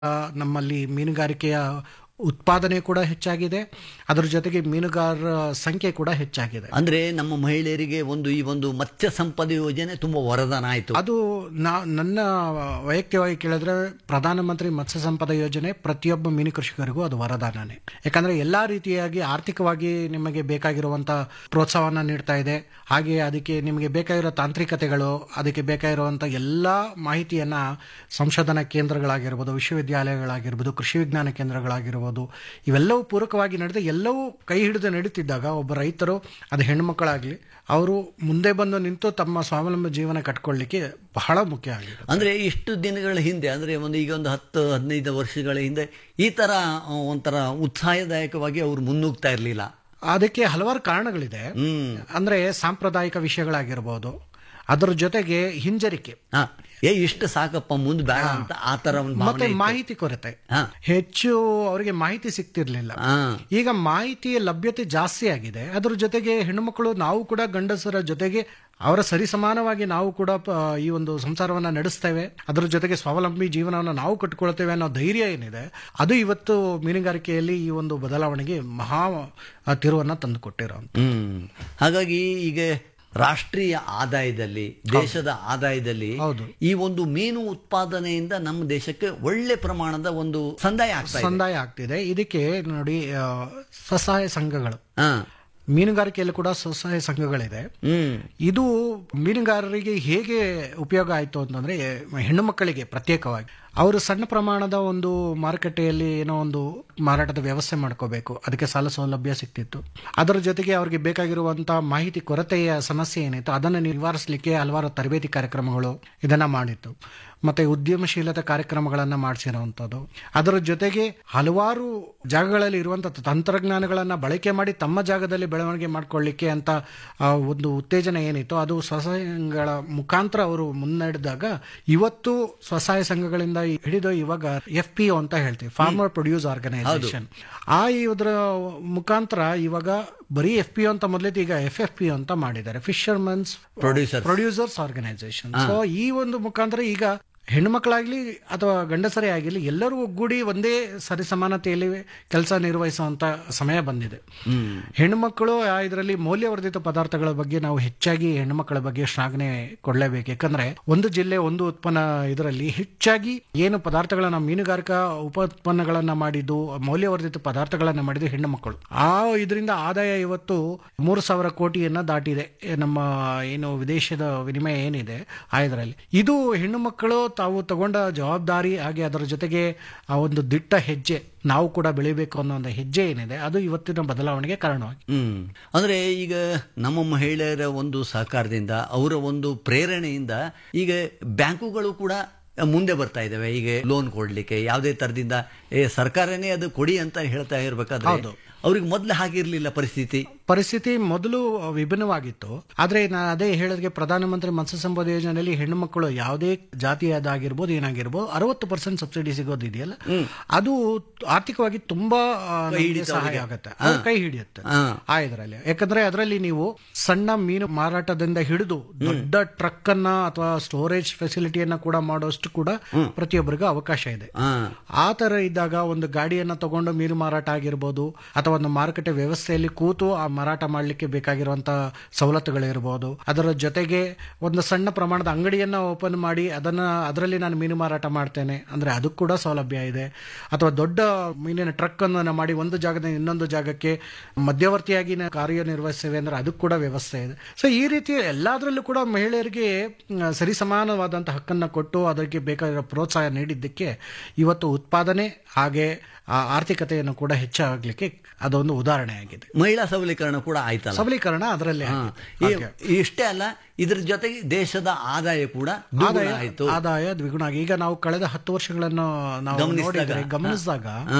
ಆ, ನಮ್ಮಲ್ಲಿ ಮೀನುಗಾರಿಕೆಯ ಉತ್ಪಾದನೆ ಕೂಡ ಹೆಚ್ಚಾಗಿದೆ ಅದರ ಜೊತೆಗೆ ಮೀನುಗಾರರ ಸಂಖ್ಯೆ ಕೂಡ ಹೆಚ್ಚಾಗಿದೆ ಅಂದ್ರೆ ನಮ್ಮ ಮಹಿಳೆಯರಿಗೆ ಒಂದು ಈ ಒಂದು ಮತ್ಸ್ಯ ಸಂಪದ ಯೋಜನೆ ತುಂಬಾ ವರದಾನ ಆಯ್ತು ಅದು ನಾ ನನ್ನ ವೈಯಕ್ತಿಕವಾಗಿ ಕೇಳಿದ್ರೆ ಪ್ರಧಾನಮಂತ್ರಿ ಮತ್ಸ್ಯ ಸಂಪದ ಯೋಜನೆ ಪ್ರತಿಯೊಬ್ಬ ಮೀನು ಕೃಷಿಕರಿಗೂ ಅದು ವರದಾನನೇ ಯಾಕಂದ್ರೆ ಎಲ್ಲಾ ರೀತಿಯಾಗಿ ಆರ್ಥಿಕವಾಗಿ ನಿಮಗೆ ಬೇಕಾಗಿರುವಂತ ಪ್ರೋತ್ಸಾಹವನ್ನ ನೀಡ್ತಾ ಇದೆ ಹಾಗೆ ಅದಕ್ಕೆ ನಿಮಗೆ ಬೇಕಾಗಿರೋ ತಾಂತ್ರಿಕತೆಗಳು ಅದಕ್ಕೆ ಬೇಕಾಗಿರುವಂತ ಎಲ್ಲಾ ಮಾಹಿತಿಯನ್ನ ಸಂಶೋಧನಾ ಕೇಂದ್ರಗಳಾಗಿರ್ಬೋದು ವಿಶ್ವವಿದ್ಯಾಲಯಗಳಾಗಿರ್ಬೋದು ಕೃಷಿ ವಿಜ್ಞಾನ ಕೇಂದ್ರಗಳಾಗಿರ್ಬೋದು ಇವೆಲ್ಲವೂ ಪೂರಕವಾಗಿ ನಡೆದು ಎಲ್ಲವೂ ಕೈ ಹಿಡಿದು ನಡೀತಿದ್ದಾಗ ಒಬ್ಬ ರೈತರು ಅದು ಹೆಣ್ಮಕ್ಕಳಾಗ್ಲಿ ಅವರು ಮುಂದೆ ಬಂದು ನಿಂತು ತಮ್ಮ ಸ್ವಾವಲಂಬಿ ಜೀವನ ಕಟ್ಕೊಳ್ಳಿಕ್ಕೆ ಬಹಳ ಮುಖ್ಯ ಆಗಿದೆ ಅಂದ್ರೆ ಇಷ್ಟು ದಿನಗಳ ಹಿಂದೆ ಅಂದ್ರೆ ಒಂದು ಈಗ ಒಂದು ಹತ್ತು ಹದಿನೈದು ವರ್ಷಗಳ ಹಿಂದೆ ಈ ತರ ಆ, ಒಂಥರ ಉತ್ಸಾಹದಾಯಕವಾಗಿ ಅವರು ಮುನ್ನುಗ್ತಾ ಇರಲಿಲ್ಲ ಅದಕ್ಕೆ ಹಲವಾರು ಕಾರಣಗಳಿದೆ ಹ್ಮ್ ಅಂದ್ರೆ ಸಾಂಪ್ರದಾಯಿಕ ವಿಷಯಗಳಾಗಿರ್ಬೋದು ಅದರ ಜೊತೆಗೆ ಹಿಂಜರಿಕೆ ಹಾ ಏ ಇಷ್ಟು ಸಾಕಪ್ಪ ಮುಂದೆ ಬೇಡ ಅಂತ ಆ ತರ ಒಂದು ಮತ್ತೆ ಭಾವನೆ ಇತ್ತು. ಮಾಹಿತಿ ಕೊರತೆ ಹಾ. ಹೆಚ್ಚು ಅವರಿಗೆ ಮಾಹಿತಿ ಸಿಗ್ತಿರ್ಲಿಲ್ಲ ಹಾ. ಈಗ ಮಾಹಿತಿಯ ಲಭ್ಯತೆ ಜಾಸ್ತಿ ಆಗಿದೆ ಅದ್ರ ಜೊತೆಗೆ ಹೆಣ್ಣುಮಕ್ಕಳು ನಾವು ಕೂಡ ಗಂಡಸರ ಜೊತೆಗೆ ಅವರ ಸರಿಸಮಾನವಾಗಿ ನಾವು ಕೂಡ ಪ- ಈ ಒಂದು ಸಂಸಾರವನ್ನ ನಡೆಸ್ತೇವೆ ಅದರ ಜೊತೆಗೆ ಸ್ವಾವಲಂಬಿ ಜೀವನವನ್ನು ನಾವು ಕಟ್ಕೊಳ್ತೇವೆ ಅನ್ನೋ ಧೈರ್ಯ ಏನಿದೆ ಅದು ಇವತ್ತು ಮೀನುಗಾರಿಕೆಯಲ್ಲಿ ಈ ಒಂದು ಬದಲಾವಣೆಗೆ ಮಹಾ ಆ, ತಿರುವನ್ನ ತಂದುಕೊಟ್ಟಿರೋ ಹ್ಮ್ ಹಾಗಾಗಿ ಈಗ ರಾಷ್ಟ್ರೀಯ ಆದಾಯದಲ್ಲಿ ದೇಶದ ಆದಾಯದಲ್ಲಿ ಹೌದು. ಈ ಒಂದು ಮೀನು ಉತ್ಪಾದನೆಯಿಂದ ನಮ್ಮ ದೇಶಕ್ಕೆ ಒಳ್ಳೆ ಪ್ರಮಾಣದ ಒಂದು ಸಂದಾಯ ಆಗ್ತಾ ಇದೆ ಸಂದಾಯ ಆಗ್ತಿದೆ ಇದಕ್ಕೆ ನೋಡಿ ಆ, ಸ್ವಸಹಾಯ ಸಂಘಗಳು ಹಾ ಮೀನುಗಾರಿಕೆಯಲ್ಲಿ ಕೂಡ ಸ್ವಸಹಾಯ ಸಂಘಗಳಿದೆ ಹ್ಮ್ ಇದು ಮೀನುಗಾರರಿಗೆ ಹೇಗೆ ಉಪಯೋಗ ಆಯಿತು ಅಂತಂದ್ರೆ ಹೆಣ್ಣು ಮಕ್ಕಳಿಗೆ ಪ್ರತ್ಯೇಕವಾಗಿ ಅವರು ಸಣ್ಣ ಪ್ರಮಾಣದ ಒಂದು ಮಾರುಕಟ್ಟೆಯಲ್ಲಿ ಏನೋ ಒಂದು ಮಾರಾಟದ ವ್ಯವಸ್ಥೆ ಮಾಡ್ಕೋಬೇಕು ಅದಕ್ಕೆ ಸಾಲ ಸೌಲಭ್ಯ ಸಿಗ್ತಿತ್ತು ಅದರ ಜೊತೆಗೆ ಅವರಿಗೆ ಬೇಕಾಗಿರುವಂತಹ ಮಾಹಿತಿ ಕೊರತೆಯ ಸಮಸ್ಯೆ ಏನಿತ್ತು ಅದನ್ನು ನಿವಾರಿಸಲಿಕ್ಕೆ ಹಲವಾರು ತರಬೇತಿ ಕಾರ್ಯಕ್ರಮಗಳು ಇದನ್ನ ಮಾಡಿತ್ತು ಮತ್ತೆ ಉದ್ಯಮಶೀಲತಾ ಕಾರ್ಯಕ್ರಮಗಳನ್ನ ಮಾಡಿಸಿರುವಂಥದ್ದು ಅದರ ಜೊತೆಗೆ ಹಲವಾರು ಜಾಗಗಳಲ್ಲಿ ಇರುವಂತಹ ತಂತ್ರಜ್ಞಾನಗಳನ್ನ ಬಳಕೆ ಮಾಡಿ ತಮ್ಮ ಜಾಗದಲ್ಲಿ ಬೆಳವಣಿಗೆ ಮಾಡ್ಕೊಳ್ಳಿಕ್ಕೆ ಅಂತ ಆ, ಒಂದು ಉತ್ತೇಜನ ಏನಿತ್ತು ಅದು ಸ್ವಸಹಾಯ ಸಂಘಗಳ ಮುಖಾಂತರ ಅವರು ಮುನ್ನಡೆದಾಗ ಇವತ್ತು ಸ್ವಸಹಾಯ ಸಂಘಗಳಿಂದ ಹಿಡಿದು ಇವಾಗ ಎಫ್ ಪಿ ಅಂತ ಹೇಳ್ತೀವಿ ಫಾರ್ಮರ್ ಪ್ರೊಡ್ಯೂಸ್ ಆರ್ಗನೈಸೇಷನ್ ಆ ಇದರ ಮುಖಾಂತರ ಇವಾಗ ಬರೀ ಎಫ್ ಪಿ ಅಂತ ಮೊದಲಿತ್ತು ಈಗ ಎಫ್ ಎಫ್ ಪಿ ಅಂತ ಮಾಡಿದ್ದಾರೆ fishermen's Producers. Producers organisation so ಈ ಒಂದು ಮುಖಾಂತರ ಈಗ ಹೆಣ್ಮಕ್ಳಾಗ್ಲಿ ಅಥವಾ ಗಂಡಸರೇ ಆಗಿರ್ಲಿ ಎಲ್ಲರೂ ಒಗ್ಗೂಡಿ ಒಂದೇ ಸರಿಸಮಾನತೆಯಲ್ಲಿ ಕೆಲಸ ನಿರ್ವಹಿಸುವಂತ ಸಮಯ ಬಂದಿದೆ ಹೆಣ್ಮಕ್ಳು ಇದರಲ್ಲಿ ಮೌಲ್ಯವರ್ಧಿತ ಪದಾರ್ಥಗಳ ಬಗ್ಗೆ ನಾವು ಹೆಚ್ಚಾಗಿ ಹೆಣ್ಮಕ್ಕಳ ಬಗ್ಗೆ ಶ್ಲಾಘನೆ ಕೊಡಲೇಬೇಕು ಯಾಕಂದ್ರೆ ಒಂದು ಜಿಲ್ಲೆ ಒಂದು ಉತ್ಪನ್ನ ಇದರಲ್ಲಿ ಹೆಚ್ಚಾಗಿ ಏನು ಪದಾರ್ಥಗಳನ್ನ ಮೀನುಗಾರಿಕಾ ಉಪ ಉತ್ಪನ್ನಗಳನ್ನ ಮಾಡಿದ್ದು ಮೌಲ್ಯವರ್ಧಿತ ಪದಾರ್ಥಗಳನ್ನ ಮಾಡಿದ್ದು ಹೆಣ್ಣು ಮಕ್ಕಳು ಆ ಇದರಿಂದ ಆದಾಯ ಇವತ್ತು ಮೂರು ಸಾವಿರ ಕೋಟಿಯನ್ನ ದಾಟಿದೆ ಏ, ನಮ್ಮ ಏನು ವಿದೇಶದ ವಿನಿಮಯ ಏನಿದೆ ಆ ಇದರಲ್ಲಿ ಇದು ಹೆಣ್ಣು ಮಕ್ಕಳು ತಾವು ತಗೊಂಡ ಜವಾಬ್ದಾರಿ ಹಾಗೆ ಅದರ ಜೊತೆಗೆ ಆ ಒಂದು ದಿಟ್ಟ ಹೆಜ್ಜೆ ನಾವು ಕೂಡ ಬೆಳಿಬೇಕು ಅನ್ನೋ ಒಂದು ಹೆಜ್ಜೆ ಏನಿದೆ ಅದು ಇವತ್ತಿನ ಬದಲಾವಣೆಗೆ ಕಾರಣವಾಗಿದೆ ಹ್ಮ್ ಅಂದ್ರೆ ಈಗ ನಮ್ಮ ಮಹಿಳೆಯರ ಒಂದು ಸಹಕಾರದಿಂದ ಅವರ ಒಂದು ಪ್ರೇರಣೆಯಿಂದ ಈಗ ಬ್ಯಾಂಕುಗಳು ಕೂಡ ಮುಂದೆ ಬರ್ತಾ ಇದಾವೆ ಈಗ ಲೋನ್ ಕೊಡ್ಲಿಕ್ಕೆ ಯಾವುದೇ ತರದಿಂದ ಏ ಸರ್ಕಾರನೇ ಅದು ಕೊಡಿ ಅಂತ ಹೇಳ್ತಾ ಇರ್ಬೇಕಾದ್ರೆ ಅವ್ರಿಗೆ ಮೊದ್ಲು ಹಾಗಿರ್ಲಿಲ್ಲ ಪರಿಸ್ಥಿತಿ ಪರಿಸ್ಥಿತಿ ಮೊದಲು ವಿಭಿನ್ನವಾಗಿತ್ತು ಆದ್ರೆ ನಾನು ಅದೇ ಹೇಳಿದ್ರೆ ಪ್ರಧಾನಮಂತ್ರಿ ಮತ್ಸ್ಯ ಸಂಪದ ಯೋಜನೆಯಲ್ಲಿ ಹೆಣ್ಣು ಮಕ್ಕಳು ಯಾವುದೇ ಜಾತಿಯದಾಗಿರ್ಬೋದು ಏನಾಗಿರ್ಬೋದು ಅರವತ್ತು ಪರ್ಸೆಂಟ್ ಸಬ್ಸಿಡಿ ಸಿಗೋದಿದೆಯಲ್ಲ ಅದು ಆರ್ಥಿಕವಾಗಿ ತುಂಬಾ ಆ, ನಮ್ಗೆ ಸಹಾಯ ಆಗುತ್ತೆ ಅದು ಕೈ ಹಿಡಿಯುತ್ತೆ ಹಾ. ಆ ಇದರಲ್ಲಿ ಯಾಕಂದ್ರೆ ಅದರಲ್ಲಿ ನೀವು ಸಣ್ಣ ಮೀನು ಮಾರಾಟದಿಂದ ಹಿಡಿದು ದೊಡ್ಡ ಟ್ರಕ್ ಅನ್ನ ಅಥವಾ ಸ್ಟೋರೇಜ್ ಫೆಸಿಲಿಟಿಯನ್ನ ಕೂಡ ಮಾಡೋಷ್ಟು ಕೂಡ ಪ್ರತಿಯೊಬ್ಬರಿಗೂ ಅವಕಾಶ ಇದೆ ಹಾ ಆ ತರ ಇದ್ದಾಗ ಒಂದು ಗಾಡಿಯನ್ನ ತಗೊಂಡು ಮೀನು ಮಾರಾಟ ಆಗಿರ್ಬೋದು ಅಥವಾ ಒಂದು ಮಾರುಕಟ್ಟೆ ವ್ಯವಸ್ಥೆಯಲ್ಲಿ ಕೂತು ಆ ಮಾರಾಟ ಮಾಡಲಿಕ್ಕೆ ಬೇಕಾಗಿರುವಂತ ಸವಲತ್ತುಗಳಿರ್ಬೋದು ಅದರ ಜೊತೆಗೆ ಒಂದು ಸಣ್ಣ ಪ್ರಮಾಣದ ಅಂಗಡಿಯನ್ನ ಓಪನ್ ಮಾಡಿ ಅದನ್ನ ಅದರಲ್ಲಿ ನಾನು ಮೀನು ಮಾರಾಟ ಮಾಡ್ತೇನೆ ಅಂದ್ರೆ ಅದಕ್ಕೆ ಕೂಡ ಸೌಲಭ್ಯ ಇದೆ ಅಥವಾ ದೊಡ್ಡ ಮೀನಿನ ಟ್ರಕ್ ಅನ್ನು ನಾವು ಮಾಡಿ ಒಂದು ಜಾಗದಿಂದ ಇನ್ನೊಂದು ಜಾಗಕ್ಕೆ ಮಧ್ಯವರ್ತಿಯಾಗಿ ನಾವು ಕಾರ್ಯನಿರ್ವಹಿಸ್ತೇವೆ ಅಂದ್ರೆ ಅದಕ್ಕೆ ಕೂಡ ವ್ಯವಸ್ಥೆ ಇದೆ ಸೊ ಈ ರೀತಿ ಎಲ್ಲದರಲ್ಲೂ ಕೂಡ ಮಹಿಳೆಯರಿಗೆ ಮ್, ಸರಿಸಮಾನವಾದಂಥ ಹಕ್ಕನ್ನು ಕೊಟ್ಟು ಅದಕ್ಕೆ ಬೇಕಾಗಿರೋ ಪ್ರೋತ್ಸಾಹ ನೀಡಿದ್ದಕ್ಕೆ ಇವತ್ತು ಉತ್ಪಾದನೆ ಹಾಗೆ ಆ ಆರ್ಥಿಕತೆಯನ್ನು ಕೂಡ ಹೆಚ್ಚಾಗಲಿಕ್ಕೆ ಅದೊಂದು ಉದಾಹರಣೆ ಆಗಿದೆ ಮಹಿಳಾ ಸಬಲೀಕರಣ ಕೂಡ ಆಯ್ತಲ್ಲ ಸಬಲೀಕರಣ ಅದರಲ್ಲೇ ಹಾ. ಆಗಿದೆ. ಈ- ಇಷ್ಟೇ ಅಲ್ಲ ಇದ್ರ ಜೊತೆಗೆ ದೇಶದ ಆದಾಯ ಕೂಡ ದ್ವಿಗುಣ ಆದಾಯ ಆಯ್ತು ಆದಾಯ ದ್ವಿಗುಣ ಆಗಿ ಈಗ ನಾವು ಕಳೆದ ಹತ್ತು ವರ್ಷಗಳನ್ನು ನಾವು ಗಮನಿಸಿದಾಗ, ನೋಡಿದ್ರೆ ಗಮನಿಸಿದಾಗ ಹಾ.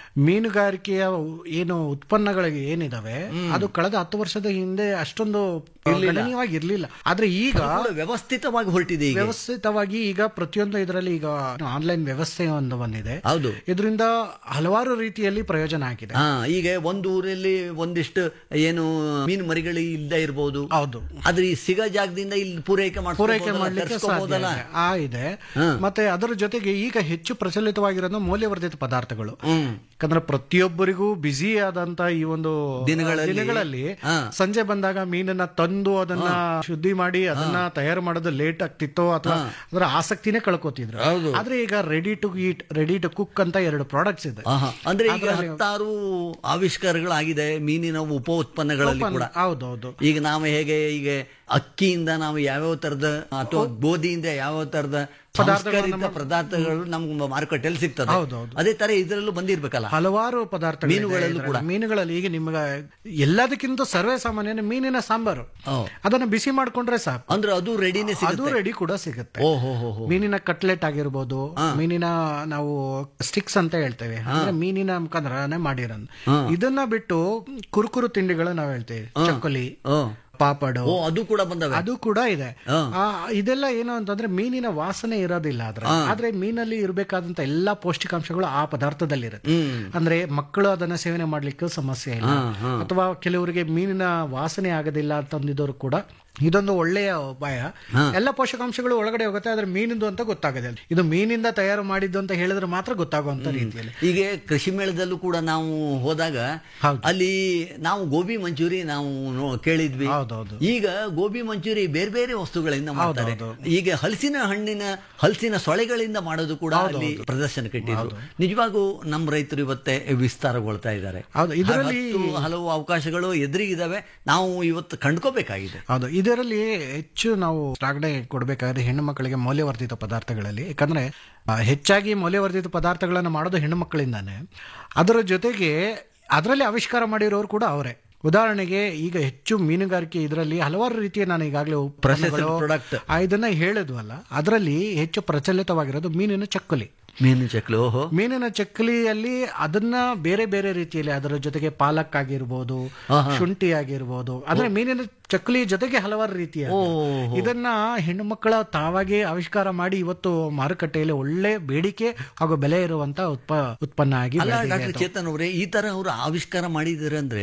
ಮೀನುಗಾರಿಕೆಯ ಏನು ಉತ್ಪನ್ನಗಳಿಗೆ ಏನಿದಾವೆ ಅದು ಕಳೆದ ಹತ್ತು ವರ್ಷದ ಹಿಂದೆ ಅಷ್ಟೊಂದು ಗಣನೀಯವಾಗಿ ಇರ್ಲಿಲ್ಲ ಆದ್ರೆ ಈಗ ಕೂಡ ವ್ಯವಸ್ಥಿತವಾಗಿ ಹೊರಟಿದೆ ಈಗ ವ್ಯವಸ್ಥಿತವಾಗಿ ಈಗ ಪ್ರತಿಯೊಂದು ಇದರಲ್ಲಿ ಈಗ ಆನ್ಲೈನ್ ವ್ಯವಸ್ಥೆ ಒಂದು ಬಂದಿದೆ ಹೌದು ಇದರಿಂದ ಹಲವಾರು ರೀತಿಯಲ್ಲಿ ಪ್ರಯೋಜನ ಆಗಿದೆ ಹಾ ಈಗ ಒಂದು ಊರಲ್ಲಿ ಒಂದಿಷ್ಟು ಏನು ಮೀನು ಮರಿಗಳು ಇಲ್ಲದೆ ಇರಬಹುದು ಹೌದು ಆದ್ರೆ ಈ ಸಿಗೋ ಜಾಗದಿಂದ ಇಲ್ಲಿ ಪೂರೈಕೆ ಪೂರೈಕೆ ಮಾಡ್ಕೊಬೋದಲ್ಲ, ಮಾಡ್ಲಿಕ್ಕೆ ಸಾಧ್ಯ ತರ್ಸ್ಕೊಬೋದಲ್ಲ? ಇದೆ. ಆ ಇದೆ ಮತ್ತೆ ಅದರ ಜೊತೆಗೆ ಈಗ ಹೆಚ್ಚು ಪ್ರಚಲಿತವಾಗಿರೋದು ಮೌಲ್ಯವರ್ಧಿತ ಪದಾರ್ಥಗಳು ಹ್ಮ್ ಯಾಕಂದ್ರೆ ಪ್ರತಿಯೊಬ್ಬರಿಗೂ ಬ್ಯುಸಿ ಆದಂತ ಈ ಒಂದು ದಿನಗಳಲ್ಲಿ- ದಿನಗಳಲ್ಲಿ ಹಾ. ಸಂಜೆ ಬಂದಾಗ ಮೀನನ್ನ ತಂದು ಅದನ್ನ ಶುದ್ಧಿ ಮಾಡಿ ಅದನ್ನ ತಯಾರು ಮಾಡೋದು ಲೇಟ್ ಆಗ್ತಿತ್ತೋ ಅಥವಾ ಅದರ ಆಸಕ್ತಿನೇ ಕಳ್ಕೊತಿದ್ರು ಹೌದು. ಆದ್ರೆ ಈಗ ready to eat ready to cook ಅಂತ ಎರಡು ಪ್ರಾಡಕ್ಟ್ಸ್ ಇದೆ ಆಹಾ. ಅಂದ್ರೆ ಈಗ ಹತ್ತಾರು ಆವಿಷ್ಕಾರಗಳಾಗಿದೆ ಮೀನಿನ ಉಪ ಉತ್ಪನ್ನಗಳಲ್ಲಿ ಕೂಡ ಹೌದೌದು ಈಗ ನಾವು ಹೇಗೆ ಈಗ ಅಕ್ಕಿಯಿಂದ ನಾವು ಯಾವ್ಯಾವ ತರದ ಅಥವಾ ಗೋಧಿಯಿಂದ ಯಾವ್ಯಾವ ತರದ ಸಂಸ್ಕರಿತ ಪದಾರ್ಥಗಳು ನಮ್ಗೆ ಮಾರುಕಟ್ಟೆಯಲ್ಲಿ ಸಿಗ್ತದೆ ಹೌದೌದು. ಅದೇ ತರ ಇದರಲ್ಲೂ ಬಂದಿರ್ಬೇಕಲ್ಲ ಹಲವಾರು ಪದಾರ್ಥಗಳು ಮೀನುಗಳಲ್ಲೂ ಕೂಡ. ಮೀನುಗಳಲ್ಲಿ ಈಗ ನಿಮ್ಗೆ ಎಲ್ಲದಕ್ಕಿಂತ ಸರ್ವೇ ಸಾಮಾನ್ಯ ಮೀನಿನ ಸಾಂಬಾರು ಓ. ಅದನ್ನ ಬಿಸಿ ಮಾಡ್ಕೊಂಡ್ರೆ ಸಾಕು ಅಂದ್ರೆ ಅದು ರೆಡಿನೇ ಅದು ಸಿಗುತ್ತೆ ರೆಡಿ ಕೂಡ ಸಿಗುತ್ತೆ ಓ ಹೋ ಹೋ ಹೋ ಮೀನಿನ ಕಟ್ಲೆಟ್ ಆಗಿರ್ಬೋದು ಮೀನಿನ ನಾವು ಸ್ಟಿಕ್ಸ್ ಅಂತ ಹೇಳ್ತೇವೆ ಅಂದ್ರೆ ಮೀನಿನ ಮುಖಾಂತರನೇ ಮಾಡಿರೋದು ಇದನ್ನ ಬಿಟ್ಟು ಕುರುಕುರು ತಿಂಡಿಗಳು ನಾವು ಹೇಳ್ತೇವೆ ಚಕ್ಕಲಿ ಓ ಪಾಪಡು ಓ ಅದು ಕೂಡ ಬಂದವೆ ಅದು ಕೂಡ ಇದೆ ಆ, ಇದೆಲ್ಲ ಏನು ಅಂತಂದ್ರೆ ಮೀನಿನ ವಾಸನೆ ಇರೋದಿಲ್ಲ ಆದ್ರೆ ಆದ್ರೆ ಮೀನಲ್ಲಿ ಇರಬೇಕಾದಂತ ಎಲ್ಲಾ ಪೌಷ್ಟಿಕಾಂಶಗಳು ಆ ಪದಾರ್ಥದಲ್ಲಿರುತ್ತೆ ಹ್ಮ್ ಅಂದ್ರೆ ಮಕ್ಕಳು ಅದನ್ನ ಸೇವನೆ ಮಾಡ್ಲಿಕ್ಕೆ ಸಮಸ್ಯೆ ಇಲ್ಲ ಅಥವಾ ಕೆಲವರಿಗೆ ಮೀನಿನ ವಾಸನೆ ಆಗೋದಿಲ್ಲ ಅಂತಂದಿದ್ದವರು ಕೂಡ ಇದೊಂದು ಒಳ್ಳೆಯ ಉಪಾಯ ಎಲ್ಲ ಪೋಷಕಾಂಶಗಳು ಒಳಗಡೆ ಹೋಗುತ್ತೆ ಆದ್ರೆ ಮೀನಿಂದು ಅಂತ ಗೊತ್ತಾಗೋದಿಲ್ಲ ಇದು ಮೀನಿಂದ ತಯಾರು ಮಾಡಿದ್ದು ಅಂತ ಹೇಳಿದ್ರೆ ಮಾತ್ರ ಗೊತ್ತಾಗುವಂತ ರೀತಿಯಲ್ಲಿ ಈಗ ಕೃಷಿ ಮೇಳದಲ್ಲೂ ಕೂಡ ನಾವು ಹೋದಾಗ ಹೌದು. ಅಲ್ಲಿ ನಾವು ಗೋಬಿ ಮಂಚೂರಿ ನಾವು ನೋ- ಕೇಳಿದ್ವಿ ಹೌದೌದು ಈಗ ಗೋಬಿ ಮಂಚೂರಿ ಬೇರೆ ಬೇರೆ ವಸ್ತುಗಳಿಂದ ಮಾಡ್ತಾರೆ ಈಗ ಹಲಸಿನ ಹಣ್ಣಿನ ಹಲಸಿನ ಸೊಳೆಗಳಿಂದ ಮಾಡೋದು ಕೂಡ ಅಲ್ಲಿ ಪ್ರದರ್ಶನ ಕಟ್ಟಿದ್ರು ನಿಜವಾಗೂ ನಮ್ಮ ರೈತರು ಇವತ್ತೇ ವಿಸ್ತಾರಗೊಳ್ತಾ ಇದ್ದಾರೆ ಹೌದು ಇದರಲ್ಲಿ ಹತ್ತು ಹಲವು ಅವಕಾಶಗಳು ಎದುರಿಗಿದಾವೆ ನಾವು ಇವತ್ತು ಕಂಡ್ಕೋಬೇಕಾಗಿದೆ ಹೌದು ಇದರಲ್ಲಿ ಹೆಚ್ಚು ನಾವು ಶ್ಲಾಘನೆ ಕೊಡಬೇಕಾದ್ರೆ ಹೆಣ್ಣು ಮಕ್ಕಳಿಗೆ ಮೌಲ್ಯವರ್ಧಿತ ಪದಾರ್ಥಗಳಲ್ಲಿ ಯಾಕಂದ್ರೆ ಆ, ಹೆಚ್ಚಾಗಿ ಮೌಲ್ಯವರ್ಧಿತ ಪದಾರ್ಥಗಳನ್ನು ಮಾಡೋದು ಹೆಣ್ಣು ಮಕ್ಕಳಿಂದಾನೆ ಅದರ ಜೊತೆಗೆ ಅದರಲ್ಲಿ ಆವಿಷ್ಕಾರ ಮಾಡಿರೋರು ಕೂಡ ಅವರೇ ಉದಾಹರಣೆಗೆ ಈಗ ಹೆಚ್ಚು ಮೀನುಗಾರಿಕೆ ಇದರಲ್ಲಿ ಹಲವಾರು ರೀತಿಯ ನಾನು ಈಗಾಗಲೇ Processed product. ಇದನ್ನ ಹೇಳಿದ್ವಲ್ಲ ಅದರಲ್ಲಿ ಹೆಚ್ಚು ಪ್ರಚಲಿತವಾಗಿರೋದು ಮೀನಿನ ಚಕ್ಕಲಿ ಮೀನು ಚಕ್ಲು ಓಹೋ ಮೀನಿನ ಚಕ್ಕಲಿಯಲ್ಲಿ ಅದನ್ನ ಬೇರೆ ಬೇರೆ ರೀತಿಯಲ್ಲಿ ಅದರ ಜೊತೆಗೆ ಪಾಲಕ್ ಆಗಿರ್ಬೋದು ಶುಂಠಿ ಆಗಿರ್ಬೋದು ಅಂದ್ರೆ ಮೀನಿನ ಚಕ್ಕಲಿ ಜೊತೆಗೆ ಹಲವಾರು ರೀತಿಯ ಇದನ್ನ ಹೆಣ್ಣು ಮಕ್ಕಳ ತಾವಾಗೆ ಆವಿಷ್ಕಾರ ಮಾಡಿ ಇವತ್ತು ಮಾರುಕಟ್ಟೆಯಲ್ಲಿ ಒಳ್ಳೆ ಬೇಡಿಕೆ ಹಾಗೂ ಬೆಲೆ ಇರುವಂತ ಉತ್ಪ ಉತ್ಪನ್ನ ಆಗಿ ಅಲ್ಲ ಬೆಳೆದಿದೆ. ಡಾಕ್ಟರ್ ಚೇತನ್ ಅವರೇ ಈ ತರ ಅವರು ಆವಿಷ್ಕಾರ ಮಾಡಿದ್ದಾರೆ ಅಂದ್ರೆ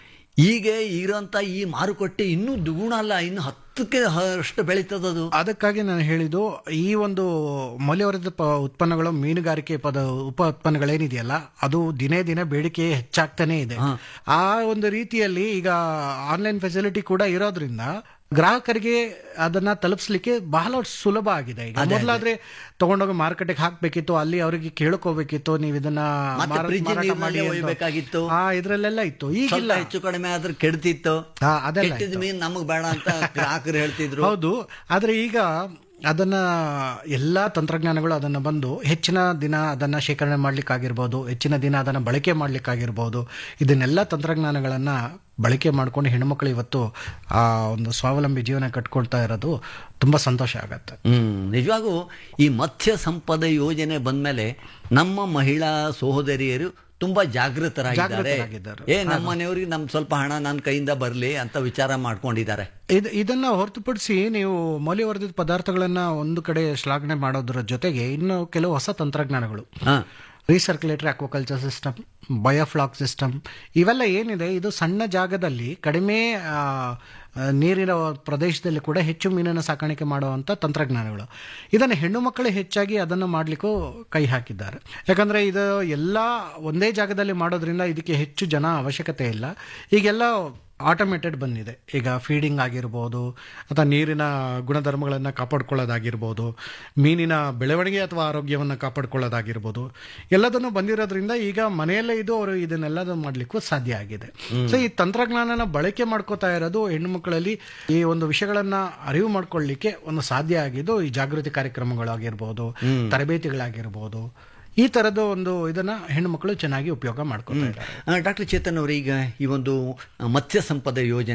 ಈಗ ಇರೋಂತ ಈ ಮಾರುಕಟ್ಟೆ ಇನ್ನೂ ದ್ವಿಗುಣ ಅಲ್ಲ ಇನ್ನು ಹತ್ತಕ್ಕೆ ಅಷ್ಟು ಬೆಳೀತದದು ಅದಕ್ಕಾಗಿ ನಾನು ಹೇಳಿದ್ದು ಈ ಒಂದು ಮೌಲ್ಯವರ್ಧಿತ ಪ- ಉತ್ಪನ್ನಗಳು ಮೀನುಗಾರಿಕೆ ಪದ ಉಪ ಉತ್ಪನ್ನಗಳೇನಿದೆಯಲ್ಲ ಅದು ದಿನೇ ದಿನೇ ಬೇಡಿಕೆ ಹೆಚ್ಚಾಗ್ತಾನೆ ಇದೆ ಆ ಒಂದು ರೀತಿಯಲ್ಲಿ ಈಗ ಆನ್ಲೈನ್ ಫೆಸಿಲಿಟಿ ಕೂಡ ಇರೋದ್ರಿಂದ ಗ್ರಾಹಕರಿಗೆ ಅದನ್ನ ತಲುಪಿಸ್ಲಿಕ್ಕೆ ಬಹಳ ಸುಲಭ ಆಗಿದೆ ಈಗ ಮೊದಲಾದ್ರೆ ತಗೊಂಡೋಗಿ ಮಾರ್ಕೆಟ್ಗೆ ಹಾಕ್ಬೇಕಿತ್ತು ಅಲ್ಲಿ ಅವರಿಗೆ ಕೇಳ್ಕೋಬೇಕಿತ್ತು ನೀವು ಇದನ್ನ ಮತ್ತೆ ಮಾರ- ಫ್ರಿಡ್ಜ್ ಮಾರಾಟ ನೀರಿನಲ್ಲಿ ಮಾಡಿ ಅಂತ. ಒಯ್ಬೇಕಾಗಿತ್ತು. ಆ ಇದ್ರಲ್ಲೆಲ್ಲ ಇತ್ತು ಈಗಿಲ್ಲ ಸ್ವಲ್ಪ ಹೆಚ್ಚು ಕಡಿಮೆ ಆದ್ರೆ ಕೆಡ್ತಿತ್ತು ಆ, ಅದೆಲ್ಲ ಕೆಟ್ಟಿದ ಮೀನು ನಮಗ್ ಬೇಡ ಅಂತ ಗ್ರಾಹಕರು ಹೇಳ್ತಿದ್ರು ಹೌದು ಆದ್ರೆ ಈಗ ಅದನ್ನ ಎಲ್ಲಾ ತಂತ್ರಜ್ಞಾನಗಳು ಅದನ್ನ ಬಂದು ಹೆಚ್ಚಿನ ದಿನ ಅದನ್ನ ಶೇಖರಣೆ ಮಾಡ್ಲಿಕ್ಕಾಗಿರ್ಬೋದು ಹೆಚ್ಚಿನ ದಿನ ಅದನ್ನ ಬಳಕೆ ಮಾಡ್ಲಿಕ್ಕಾಗಿರ್ಬೋದು ಇದನ್ನೆಲ್ಲ ತಂತ್ರಜ್ಞಾನಗಳನ್ನ ಬಳಕೆ ಮಾಡ್ಕೊಂಡು ಹೆಣ್ಮಕ್ಳು ಇವತ್ತು ಆ ಒಂದು ಸ್ವಾವಲಂಬಿ ಜೀವನ ಕಟ್ಕೊಳ್ತಾ ಇರೋದು ತುಂಬಾ ಸಂತೋಷ ಆಗತ್ತೆ ಹ್ಮ್ ನಿಜವಾಗೂ ಈ ಮತ್ಸ್ಯ ಸಂಪದ ಯೋಜನೆ ಬಂದ್ಮೇಲೆ ನಮ್ಮ ಮಹಿಳಾ ಸಹೋದರಿಯರು ತುಂಬಾ ಜಾಗೃತರಾಗಿದ್ದಾರೆ ಜಾಗೃತರಾಗಿದ್ದಾರೆ. ಏ ನಮ್ಮ ಮನೆಯವ್ರಿಗೆ ನಮ್ ಸ್ವಲ್ಪ ಹಣ ನನ್ನ ಕೈಯಿಂದ ಬರ್ಲಿ ಅಂತ ವಿಚಾರ ಮಾಡ್ಕೊಂಡಿದ್ದಾರೆ ಇದು ಇದನ್ನ ಹೊರತುಪಡಿಸಿ ನೀವು ಮೌಲ್ಯವರ್ಧಿತ ಪದಾರ್ಥಗಳನ್ನ ಒಂದು ಕಡೆ ಶ್ಲಾಘನೆ ಮಾಡೋದ್ರ ಜೊತೆಗೆ ಇನ್ನು ಕೆಲವು ಹೊಸ ತಂತ್ರಜ್ಞಾನಗಳು ಹಾ recirculatory aquaculture system biofloc system ಇವೆಲ್ಲ ಏನಿದೆ ಇದು ಸಣ್ಣ ಜಾಗದಲ್ಲಿ ಕಡಿಮೆ ಆ, ಆ, ನೀರಿನ ಪ್ರದೇಶದಲ್ಲಿ ಕೂಡ ಹೆಚ್ಚು ಮೀನನ್ನು ಸಾಕಾಣಿಕೆ ಮಾಡುವಂಥ ತಂತ್ರಜ್ಞಾನಗಳು ಇದನ್ನು ಹೆಣ್ಣು ಮಕ್ಕಳು ಹೆಚ್ಚಾಗಿ ಅದನ್ನು ಮಾಡಲಿಕ್ಕೂ ಕೈ ಹಾಕಿದ್ದಾರೆ ಯಾಕಂದರೆ ಇದು ಎಲ್ಲ ಒಂದೇ ಜಾಗದಲ್ಲಿ ಮಾಡೋದ್ರಿಂದ ಇದಕ್ಕೆ ಹೆಚ್ಚು ಜನ ಅವಶ್ಯಕತೆ ಇಲ್ಲ ಈಗೆಲ್ಲ ಆಟೋಮೇಟೆಡ್ ಬಂದಿದೆ ಈಗ ಫೀಡಿಂಗ್ ಆಗಿರ್ಬೋದು ಅಥವಾ ನೀರಿನ ಗುಣಧರ್ಮಗಳನ್ನು ಕಾಪಾಡ್ಕೊಳ್ಳೋದಾಗಿರ್ಬೋದು ಮೀನಿನ ಬೆಳವಣಿಗೆ ಅಥವಾ ಆರೋಗ್ಯವನ್ನು ಕಾಪಾಡ್ಕೊಳ್ಳೋದಾಗಿರ್ಬೋದು ಎಲ್ಲದನ್ನು ಬಂದಿರೋದ್ರಿಂದ ಈಗ ಮನೆಯಲ್ಲೇ ಇದು ಅವರು ಇದನ್ನೆಲ್ಲದೂ ಮಾಡಲಿಕ್ಕೂ ಸಾಧ್ಯ ಆಗಿದೆ ಸೊ ಈ ತಂತ್ರಜ್ಞಾನನ ಬಳಕೆ ಮಾಡ್ಕೋತಾ ಇರೋದು ಹೆಣ್ಣು ಮಕ್ಕಳಲ್ಲಿ ಈ ಒಂದು ವಿಷಯಗಳನ್ನ ಅರಿವು ಮಾಡ್ಕೊಳ್ಳಿಕ್ಕೆ ಒಂದು ಸಾಧ್ಯ ಆಗಿದ್ದು ಈ ಜಾಗೃತಿ ಕಾರ್ಯಕ್ರಮಗಳಾಗಿರ್ಬೋದು ತರಬೇತಿಗಳಾಗಿರ್ಬೋದು ಈ ತರದ ಒಂದು ಇದನ್ನ ಹೆಣ್ಣು ಮಕ್ಕಳು ಚೆನ್ನಾಗಿ ಉಪಯೋಗ ಮಾಡ್ಕೊತಾ ಇದ್ದಾರೆ ಡಾಕ್ಟರ್ ಚೇತನ್ ಅವರು ಈಗ ಈ ಒಂದು ಮತ್ಸ್ಯ ಸಂಪದ ಯೋಜನೆ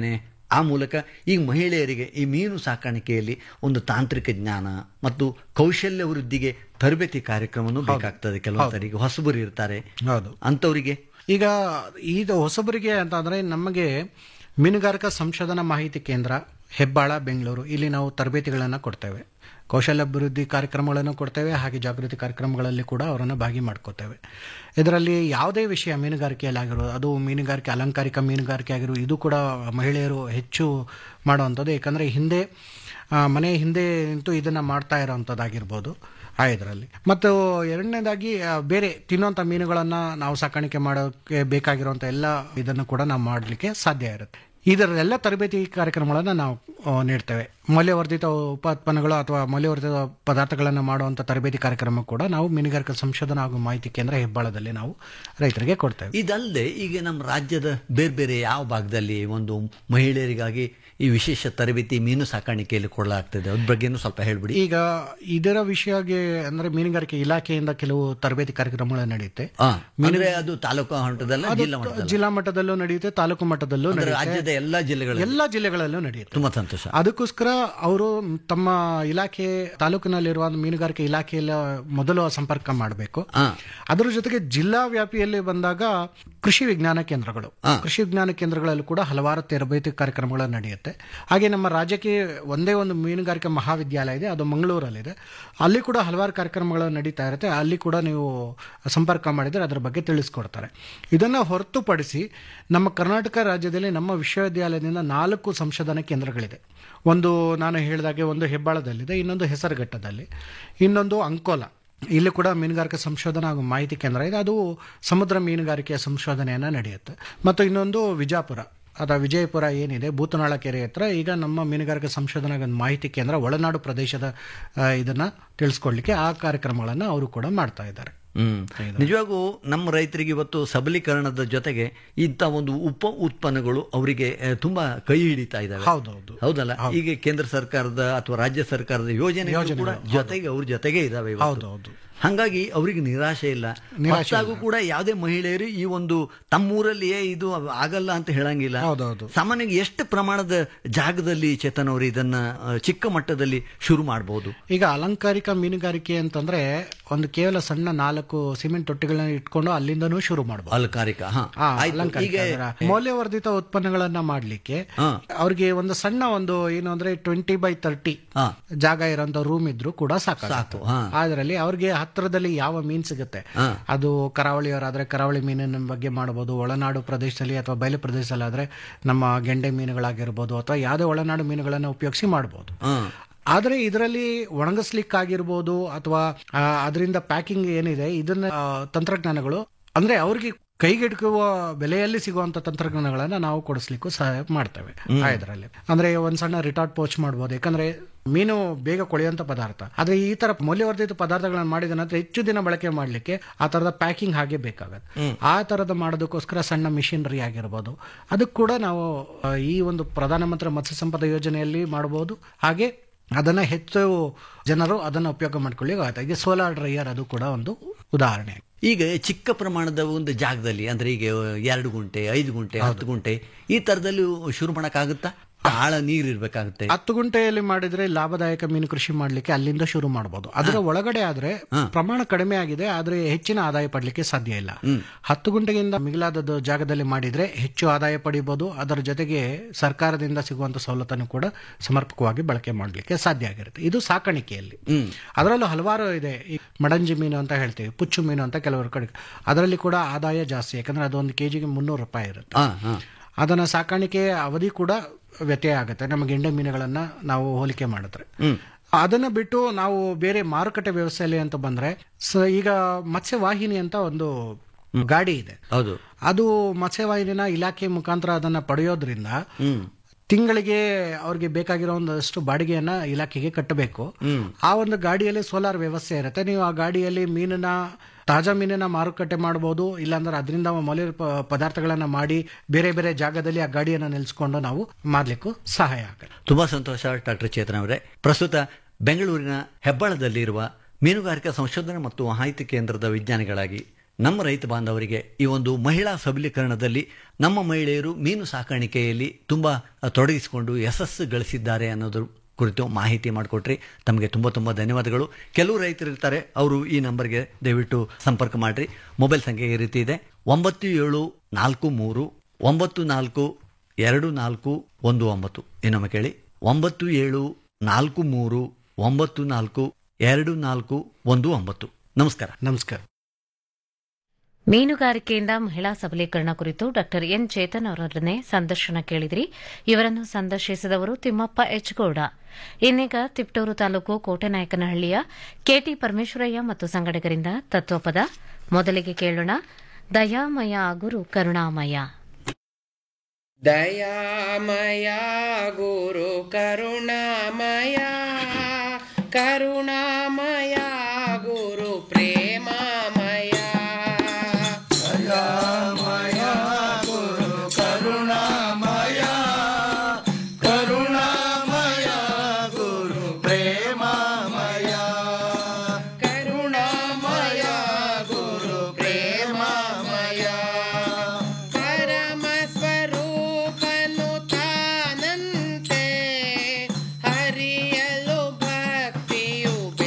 ಆ ಮೂಲಕ ಈಗ ಮಹಿಳೆಯರಿಗೆ ಈ ಮೀನು ಸಾಕಾಣಿಕೆಯಲ್ಲಿ ಒಂದು ತಾಂತ್ರಿಕ ಜ್ಞಾನ ಮತ್ತು ಕೌಶಲ್ಯ ವೃದ್ಧಿಗೆ ತರಬೇತಿ ಕಾರ್ಯಕ್ರಮವನ್ನು ಬೇಕಾಗ್ತದೆ ಕೆಲವೊಂದರಿಗೆ ಹೊಸಬರು ಇರ್ತಾರೆ ಹೌದು ಅಂಥವರಿಗೆ ಈಗ ಇದು ಹೊಸಬರಿಗೆ ಅಂತ ಅಂದ್ರೆ ನಮಗೆ ಮೀನುಗಾರಿಕಾ ಸಂಶೋಧನಾ ಮಾಹಿತಿ ಕೇಂದ್ರ ಹೆಬ್ಬಾಳ ಬೆಂಗಳೂರು ಇಲ್ಲಿ ನಾವು ತರಬೇತಿಗಳನ್ನು ಕೊಡ್ತೇವೆ ಕೌಶಲ್ಯಾಭಿವೃದ್ಧಿ ಕಾರ್ಯಕ್ರಮಗಳನ್ನು ಕೊಡ್ತೇವೆ ಹಾಗೆ ಜಾಗೃತಿ ಕಾರ್ಯಕ್ರಮಗಳಲ್ಲಿ ಕೂಡ ಅವರನ್ನು ಭಾಗಿ ಮಾಡ್ಕೋತೇವೆ ಇದರಲ್ಲಿ ಯಾವುದೇ ವಿಷಯ ಮೀನುಗಾರಿಕೆಯಲ್ಲಿ ಆಗಿರೋದು ಅದು ಮೀನುಗಾರಿಕೆ ಅಲಂಕಾರಿಕ ಮೀನುಗಾರಿಕೆ ಆಗಿರೋದು ಇದು ಕೂಡ ಮಹಿಳೆಯರು ಹೆಚ್ಚು ಮಾಡುವಂಥದ್ದು ಯಾಕಂದರೆ ಹಿಂದೆ ಆ, ಮನೆ ಹಿಂದೆ ನಿಂತು ಇದನ್ನು ಮಾಡ್ತಾ ಇರೋವಂಥದ್ದಾಗಿರ್ಬೋದು ಆ ಇದರಲ್ಲಿ ಮತ್ತು ಎರಡನೇದಾಗಿ ಆ, ಬೇರೆ ತಿನ್ನುವಂಥ ಮೀನುಗಳನ್ನು ನಾವು ಸಾಕಾಣಿಕೆ ಮಾಡೋಕ್ಕೆ ಬೇಕಾಗಿರುವಂಥ ಎಲ್ಲ ಇದನ್ನು ಕೂಡ ನಾವು ಮಾಡಲಿಕ್ಕೆ ಸಾಧ್ಯ ಇರುತ್ತೆ ಇದರೆಲ್ಲ ತರಬೇತಿ ಕಾರ್ಯಕ್ರಮಗಳನ್ನು ನಾವು ಆ, ನೀಡ್ತೇವೆ ಮೌಲ್ಯವರ್ಧಿತ ಉತ್ಪನ್ನಗಳು ಅಥವಾ ಮೌಲ್ಯವರ್ಧಿತ ಪದಾರ್ಥಗಳನ್ನು ಮಾಡುವಂಥ ತರಬೇತಿ ಕಾರ್ಯಕ್ರಮ ಕೂಡ ನಾವು ಮೀನುಗಾರಿಕಾ ಸಂಶೋಧನಾ ಹಾಗೂ ಮಾಹಿತಿ ಕೇಂದ್ರ ಹೆಬ್ಬಾಳದಲ್ಲಿ ನಾವು ರೈತರಿಗೆ ಕೊಡ್ತೇವೆ ಇದಲ್ಲದೆ ಈಗ ನಮ್ಮ ರಾಜ್ಯದ ಬೇರೆ ಬೇರೆ ಯಾವ ಭಾಗದಲ್ಲಿ ಒಂದು ಮಹಿಳೆಯರಿಗಾಗಿ ಈ ವಿಶೇಷ ತರಬೇತಿ ಮೀನು ಸಾಕಾಣಿಕೆಯಲ್ಲಿ ಕೊಡಲಾಗ್ತದೆ ಅದ್ರ ಬಗ್ಗೆನೂ ಸ್ವಲ್ಪ ಹೇಳ್ಬಿಡಿ ಈಗ ಇದರ ವಿಷಯವಾಗಿ ಅಂದ್ರೆ ಮೀನುಗಾರಿಕೆ ಇಲಾಖೆಯಿಂದ ಕೆಲವು ತರಬೇತಿ ಕಾರ್ಯಕ್ರಮಗಳು ನಡೆಯುತ್ತೆ ಆ, ಅಂದ್ರೆ ಅದು ತಾಲೂಕು ಹಂತದಲ್ಲ ಜಿಲ್ಲಾ ಮಟ್ಟದಲ್ಲ ಜಿಲ್ಲಾ ಮಟ್ಟದಲ್ಲೂ ನಡೆಯುತ್ತೆ ತಾಲೂಕು ಮಟ್ಟದಲ್ಲೂ ಅಂದ್ರೆ ನಡೆಯುತ್ತೆ ರಾಜ್ಯದ ಎಲ್ಲಾ ಜಿಲ್ಲೆಗಳಲ್ಲಿ ಎಲ್ಲ ಜಿಲ್ಲೆಗಳಲ್ಲೂ ನಡೆಯುತ್ತೆ ತುಂಬಾ ಸಂತೋಷ ಅದಕ್ಕೋಸ್ಕರ ಅವರು ತಮ್ಮ ಇಲಾಖೆ ತಾಲೂಕಿನಲ್ಲಿರುವ ಮೀನುಗಾರಿಕೆ ಇಲಾಖೆಯಲ್ಲಿ ಮೊದಲು ಸಂಪರ್ಕ ಮಾಡಬೇಕು ಆ. ಅದರ ಜೊತೆಗೆ ಜಿಲ್ಲಾ ವ್ಯಾಪಿಯಲ್ಲಿ ಬಂದಾಗ ಕೃಷಿ ವಿಜ್ಞಾನ ಕೇಂದ್ರಗಳು ಕೃಷಿ ವಿಜ್ಞಾನ ಕೇಂದ್ರಗಳಲ್ಲೂ ಕೂಡ ಹಲವಾರು ತರಬೇತಿ ಕಾರ್ಯಕ್ರಮಗಳು ನಡೆಯುತ್ತೆ ಹಾಗೆ ನಮ್ಮ ರಾಜ್ಯಕ್ಕೆ ಒಂದೇ ಒಂದು ಮೀನುಗಾರಿಕೆ ಮಹಾವಿದ್ಯಾಲಯ ಇದೆ ಅದು ಮಂಗಳೂರಲ್ಲಿದೆ ಅಲ್ಲಿ ಕೂಡ ಹಲವಾರು ಕಾರ್ಯಕ್ರಮಗಳು ನಡೀತಾ ಇರುತ್ತೆ ಅಲ್ಲಿ ಕೂಡ ನೀವು ಸಂಪರ್ಕ ಮಾಡಿದರೆ ಅದರ ಬಗ್ಗೆ ತಿಳಿಸ್ಕೊಡ್ತಾರೆ ಇದನ್ನು ಹೊರತುಪಡಿಸಿ ನಮ್ಮ ಕರ್ನಾಟಕ ರಾಜ್ಯದಲ್ಲಿ ನಮ್ಮ ವಿಶ್ವವಿದ್ಯಾಲಯದಿಂದ ನಾಲ್ಕು ಸಂಶೋಧನಾ ಕೇಂದ್ರಗಳಿದೆ ಒಂದು ನಾನು ಹೇಳಿದಾಗೆ ಒಂದು ಹೆಬ್ಬಾಳದಲ್ಲಿದೆ ಇನ್ನೊಂದು ಹೆಸರುಘಟ್ಟದಲ್ಲಿ ಇನ್ನೊಂದು ಅಂಕೋಲ ಇಲ್ಲಿ ಕೂಡ ಮೀನುಗಾರಿಕೆ ಸಂಶೋಧನಾ ಹಾಗೂ ಮಾಹಿತಿ ಕೇಂದ್ರ ಇದೆ ಅದು ಸಮುದ್ರ ಮೀನುಗಾರಿಕೆಯ ಸಂಶೋಧನೆಯನ್ನು ನಡೆಯುತ್ತೆ ಮತ್ತು ಇನ್ನೊಂದು ವಿಜಾಪುರ ಅದ ವಿಜಯಪುರ ಏನಿದೆ ಭೂತನಾಳ ಕೆರೆ ಹತ್ರ ಈಗ ನಮ್ಮ ಮೀನುಗಾರಿಕೆ ಸಂಶೋಧನಾ ಹಾಗೂ ಮಾಹಿತಿ ಕೇಂದ್ರ ಒಳನಾಡು ಪ್ರದೇಶದ ಆ, ಇದನ್ನ ತಿಳಿಸ್ಕೊಡ್ಲಿಕ್ಕೆ ಆ ಕಾರ್ಯಕ್ರಮಗಳನ್ನು ಅವರು ಕೂಡ ಮಾಡ್ತಾ ಇದ್ದಾರೆ ಹ್ಮ್ ನಿಜವಾಗೂ ನಮ್ಮ ರೈತರಿಗೆ ಇವತ್ತು ಸಬಲೀಕರಣದ ಜೊತೆಗೆ ಇಂಥ ಒಂದು ಉಪ ಉತ್ಪನ್ನಗಳು ಅವರಿಗೆ ಆ, ತುಂಬಾ ಕೈ ಹಿಡಿತಾ ಇದ್ದಾವೆ ಹೌದೌದು ಹೌದಲ್ಲ ಈಗ ಕೇಂದ್ರ ಸರ್ಕಾರದ ಅಥವಾ ರಾಜ್ಯ ಸರ್ಕಾರದ ಯೋಜನೆಗಳು ಕೂಡ ಜೊತೆಗೆ ಅವ್ರ ಜೊತೆಗೆ ಇದಾವೆ ಇವತ್ತು. ಹೌದೌದು ಹಂಗಾಗಿ ಅವರಿಗೆ ನಿರಾಶೆ ಇಲ್ಲ ಹೊಸದಾಗೂ ಕೂಡ ಯಾವುದೇ ಮಹಿಳೆಯರು ಈ ಒಂದು ತಮ್ಮೂರಲ್ಲಿಯೇ ಇದು ಆಗಲ್ಲ ಅಂತ ಹೇಳಂಗಿಲ್ಲ ಹೌದೌದು ಸಾಮಾನ್ಯವಾಗಿ ಎಷ್ಟು ಪ್ರಮಾಣದ ಜಾಗದಲ್ಲಿ ಚೇತನ್ ಅವರು ಇದನ್ನ ಆ, ಚಿಕ್ಕ ಮಟ್ಟದಲ್ಲಿ ಶುರು ಮಾಡಬಹುದು ಈಗ ಅಲಂಕಾರಿಕ ಮೀನುಗಾರಿಕೆ ಅಂತಂದ್ರೆ ಒಂದು ಕೇವಲ ಸಣ್ಣ ನಾಲ್ಕು ಸಿಮೆಂಟ್ ತೊಟ್ಟಿಗಳನ್ನ ಇಟ್ಕೊಂಡು ಅಲ್ಲಿಂದನೂ ಶುರು ಮಾಡಬಹುದು ಅಲಂಕಾರಿಕ ಹಾ ಆ, ಆಯ್ತು. ಅಲಂಕಾರಿಕ ಈಗ ಅದರ ಮೌಲ್ಯವರ್ಧಿತ ಉತ್ಪನ್ನಗಳನ್ನ ಮಾಡ್ಲಿಕ್ಕೆ ಹಾ. ಅವ್ರಿಗೆ ಒಂದು ಸಣ್ಣ ಒಂದು ಏನು ಅಂದ್ರೆ ಟ್ವೆಂಟಿ ಬೈ ತರ್ಟಿ ಹಾ. ಜಾಗ ಇರೋಂತ ರೂಮ್ ಇದ್ರು ಕೂಡ ಸಾಕು ಸಾಕು ಹಾ ಅದರಲ್ಲಿ ಅವ್ರಿಗೆ ಹತ್ತಿರದಲ್ಲಿ ಯಾವ ಮೀನ್ ಸಿಗುತ್ತೆ ಹಾ. ಅದು ಕರಾವಳಿಯವರಾದ್ರೆ ಕರಾವಳಿ ಮೀನಿನ ಬಗ್ಗೆ ಮಾಡಬಹುದು ಒಳನಾಡು ಪ್ರದೇಶದಲ್ಲಿ ಅಥವಾ ಬಯಲು ಪ್ರದೇಶದಲ್ಲಿ ಆದ್ರೆ ನಮ್ಮ ಗೆಂಡೆ ಮೀನುಗಳಾಗಿರ್ಬೋದು ಅಥವಾ ಯಾವುದೇ ಒಳನಾಡು ಮೀನುಗಳನ್ನು ಉಪಯೋಗಿಸಿ ಮಾಡಬಹುದು ಹಾ ಆದರೆ ಇದರಲ್ಲಿ ಒಣಗಿಸ್ಲಿಕ್ಕಾಗಿರ್ಬೋದು ಅಥವಾ ಆ, ಅದರಿಂದ ಪ್ಯಾಕಿಂಗ್ ಏನಿದೆ ಇದನ್ನ ಆ, ತಂತ್ರಜ್ಞಾನಗಳು ಅಂದ್ರೆ ಅವ್ರಿಗೆ ಕೈಗೆಟುಕುವ ಬೆಲೆಯಲ್ಲಿ ಸಿಗುವಂತ ತಂತ್ರಜ್ಞಾನಗಳನ್ನ ನಾವು ಕೊಡಿಸ್ಲಿಕ್ಕೂ ಸಹಾಯ ಮಾಡ್ತೇವೆ ಆ ಇದರಲ್ಲಿ ಅಂದ್ರೆ ಒಂದ್ ಸಣ್ಣ ರಿಟಾರ್ಟ್ ಪೋಚ್ ಮಾಡ್ಬೋದು ಯಾಕಂದ್ರೆ ಮೀನು ಬೇಗ ಕೊಳೆಯುವಂತ ಪದಾರ್ಥ ಆದ್ರೆ ಈ ತರ ಮೌಲ್ಯವರ್ಧಿತ ಪದಾರ್ಥಗಳನ್ನ ಮಾಡಿದ ನಂತರ ಹೆಚ್ಚು ದಿನ ಬಳಕೆ ಮಾಡ್ಲಿಕ್ಕೆ ಆ ತರದ ಪ್ಯಾಕಿಂಗ್ ಹಾಗೆ ಬೇಕಾಗತ್ತೆ ಆ ತರದ ಮಾಡೋದಕ್ಕೋಸ್ಕರ ಸಣ್ಣ ಮಿಷಿನರಿ ಆಗಿರ್ಬೋದು ಅದಕ್ಕೆ ಕೂಡ ನಾವು ಆ, ಈ ಒಂದು ಪ್ರಧಾನಮಂತ್ರಿ ಮತ್ಸ್ಯ ಸಂಪದ ಯೋಜನೆಯಲ್ಲಿ ಮಾಡಬಹುದು ಹಾಗೆ ಅದನ್ನ ಹೆಚ್ಚು ಜನರು ಅದನ್ನ ಉಪಯೋಗ ಮಾಡ್ಕೊಳ್ಳಿ ಆಯ್ತು ಈಗ ಸೋಲಾರ್ ಡ್ರೈಯರ್ ಅದು ಕೂಡ ಒಂದು ಉದಾಹರಣೆ ಈಗ ಚಿಕ್ಕ ಪ್ರಮಾಣದ ಒಂದು ಜಾಗದಲ್ಲಿ ಅಂದ್ರೆ ಈಗ ಎರಡು ಗುಂಟೆ ಐದು ಗುಂಟೆ ಹತ್ತು ಗುಂಟೆ ಈ ತರದಲ್ಲಿ ಶುರು ಮಾಡಕ್ಕಾಗುತ್ತಾ ಆಳ ನೀರ್ ಇರ್ಬೇಕಾಗುತ್ತೆ ಹತ್ತು ಗುಂಟೆಯಲ್ಲಿ ಮಾಡಿದ್ರೆ ಲಾಭದಾಯಕ ಮೀನು ಕೃಷಿ ಮಾಡ್ಲಿಕ್ಕೆ ಅಲ್ಲಿಂದ ಶುರು ಮಾಡಬಹುದು ಅದರ ಒಳಗಡೆ ಆದ್ರೆ ಪ್ರಮಾಣ ಕಡಿಮೆ ಆಗಿದೆ ಆದ್ರೆ ಹೆಚ್ಚಿನ ಆದಾಯ ಪಡ್ಲಿಕ್ಕೆ ಸಾಧ್ಯ ಇಲ್ಲ ಹತ್ತು ಗುಂಟೆಗಿಂತ ಮಿಗಿಲಾದ ಜಾಗದಲ್ಲಿ ಮಾಡಿದ್ರೆ ಹೆಚ್ಚು ಆದಾಯ ಪಡಿಬಹುದು ಅದರ ಜೊತೆಗೆ ಸರ್ಕಾರದಿಂದ ಸಿಗುವಂತ ಸವಲತ್ತನ್ನು ಕೂಡ ಸಮರ್ಪಕವಾಗಿ ಬಳಕೆ ಮಾಡ್ಲಿಕ್ಕೆ ಸಾಧ್ಯ ಆಗಿರುತ್ತೆ ಇದು ಸಾಕಾಣಿಕೆಯಲ್ಲಿ ಅದರಲ್ಲೂ ಹಲವಾರು ಇದೆ ಈ ಮಡಂಜಿ ಮೀನು ಅಂತ ಹೇಳ್ತೀವಿ ಪುಚ್ಚು ಮೀನು ಅಂತ ಕೆಲವರು ಕಡೆ ಅದರಲ್ಲಿ ಕೂಡ ಆದಾಯ ಜಾಸ್ತಿ ಯಾಕಂದ್ರೆ ಅದೊಂದು ಕೆಜಿಗೆ ಮುನ್ನೂರು ರೂಪಾಯಿ ಇರುತ್ತೆ ಹಾ ಹಾ ಅದನ್ನ ಸಾಕಾಣಿಕೆ ಅವಧಿ ಕೂಡ ವ್ಯತ್ಯಯ ಆಗುತ್ತೆ ನಮ್ಮ ಗೆಂಡೆ ಮೀನುಗಳನ್ನ ನಾವು ಹೋಲಿಕೆ ಮಾಡಿದ್ರೆ ಅದನ್ನ ಬಿಟ್ಟು ನಾವು ಬೇರೆ ಮಾರುಕಟ್ಟೆ ವ್ಯವಸ್ಥೆಯಲ್ಲಿ ಅಂತ ಬಂದ್ರೆ ಸ- ಈಗ ಮತ್ಸ್ಯವಾಹಿನಿ ಅಂತ ಒಂದು ಗಾಡಿ ಇದೆ ಹೌದು ಅದು ಮತ್ಸ್ಯವಾಹಿನಿನ ಇಲಾಖೆ ಮುಖಾಂತರ ಅದನ್ನ ಪಡೆಯೋದ್ರಿಂದ ತಿಂಗಳಿಗೆ ಅವ್ರಿಗೆ ಬೇಕಾಗಿರೋ ಒಂದಷ್ಟು ಬಾಡಿಗೆಯನ್ನ ಇಲಾಖೆಗೆ ಕಟ್ಟಬೇಕು ಆ ಒಂದು ಗಾಡಿಯಲ್ಲಿ ಸೋಲಾರ್ ವ್ಯವಸ್ಥೆ ಇರುತ್ತೆ ನೀವು ಆ ಗಾಡಿಯಲ್ಲಿ ಮೀನನ್ನ ತಾಜಾ ಮೀನನ್ನ ಮಾರುಕಟ್ಟೆ ಮಾಡಬಹುದು ಇಲ್ಲಾಂದ್ರೆ ಅದರಿಂದ ಮೌಲ್ಯ ಪ- ಪದಾರ್ಥಗಳನ್ನ ಮಾಡಿ ಬೇರೆ ಬೇರೆ ಜಾಗದಲ್ಲಿ ಆ ಗಾಡಿಯನ್ನ ನಿಲ್ಸ್ಕೊಂಡು ನಾವು ಮಾಡ್ಲಿಕ್ಕೂ ಸಹಾಯ ಆಗುತ್ತೆ ತುಂಬಾ ಸಂತೋಷ ಡಾಕ್ಟರ್ ಚೇತನ್ ಅವರೇ ಪ್ರಸ್ತುತ ಬೆಂಗಳೂರಿನ ಹೆಬ್ಬಾಳದಲ್ಲಿರುವ ಮೀನುಗಾರಿಕಾ ಸಂಶೋಧನೆ ಮತ್ತು ಮಾಹಿತಿ ಕೇಂದ್ರದ ವಿಜ್ಞಾನಿಗಳಾಗಿ ನಮ್ಮ ರೈತ ಬಾಂಧವರಿಗೆ ಈ ಒಂದು ಮಹಿಳಾ ಸಬಲೀಕರಣದಲ್ಲಿ ನಮ್ಮ ಮಹಿಳೆಯರು ಮೀನು ಸಾಕಾಣಿಕೆಯಲ್ಲಿ ತುಂಬ ತೊಡಗಿಸಿಕೊಂಡು ಯಶಸ್ಸು ಗಳಿಸಿದ್ದಾರೆ ಅನ್ನೋದ್ರ ಕುರಿತು ಮಾಹಿತಿ ಮಾಡಿಕೊಟ್ರಿ ತಮಗೆ ತುಂಬ ತುಂಬ ಧನ್ಯವಾದಗಳು ಕೆಲವು ರೈತರು ಇರ್ತಾರೆ ಅವರು ಈ ನಂಬರ್ಗೆ ದಯವಿಟ್ಟು ಸಂಪರ್ಕ ಮಾಡಿರಿ ಮೊಬೈಲ್ ಸಂಖ್ಯೆ ಈ ರೀತಿ ಇದೆ ಒಂಬತ್ತು ಏಳು ನಾಲ್ಕು ಮೂರು ಒಂಬತ್ತು ನಾಲ್ಕು ಎರಡು ನಾಲ್ಕು ಒಂದು ಒಂಬತ್ತು ಇನ್ನೊಮ್ಮೆ ಕೇಳಿ ಒಂಬತ್ತು ಏಳು ನಾಲ್ಕು ಮೂರು ಒಂಬತ್ತು ನಾಲ್ಕು ಎರಡು ನಾಲ್ಕು ಒಂದು ಒಂಬತ್ತು ನಮಸ್ಕಾರ ನಮಸ್ಕಾರ ಮೀನುಗಾರಿಕೆಯಿಂದ ಮಹಿಳಾ ಸಬಲೀಕರಣ ಕುರಿತು ಡಾಕ್ಟರ್ ಎನ್ ಚೇತನ್ ಅವರೊಡನೆ ಸಂದರ್ಶನ ಕೇಳಿದ್ರಿ ಇವರನ್ನು ಸಂದರ್ಶಿಸಿದವರು ತಿಮ್ಮಪ್ಪ ಎಚ್ ಗೌಡ ಇನ್ನೀಗ ತಿಪ್ಟೂರು ತಾಲೂಕು ಕೋಟೆನಾಯಕನಹಳ್ಳಿಯ ಕೆಟಿ ಪರಮೇಶ್ವರಯ್ಯ ಮತ್ತು ಸಂಗಡಿಗರಿಂದ ತತ್ವಪದ ಮೊದಲಿಗೆ ಕೇಳೋಣ ದಯಾಮಯ ಗುರು ಕರುಣಾಮಯ ದಯಾಮಯ ಗುರು ಕರುಣಾಮಯ ಕರುಣಾಮಯ ಗುರು ಪ್ರೇಮಮಯ ದಯಾಮಯ ಗುರು ಕರುಣಾಮಯ ಕರುಣಾಮಯ ಗುರು ಪ್ರೇಮಮಯ ಕರುಣಾಮಯ ಗುರು ಪ್ರೇಮಮಯ ಪರಮ ಸ್ವರೂಪನು ತಾನಂತೆ ಹರಿಯಲು ಭಕ್ತಿಯು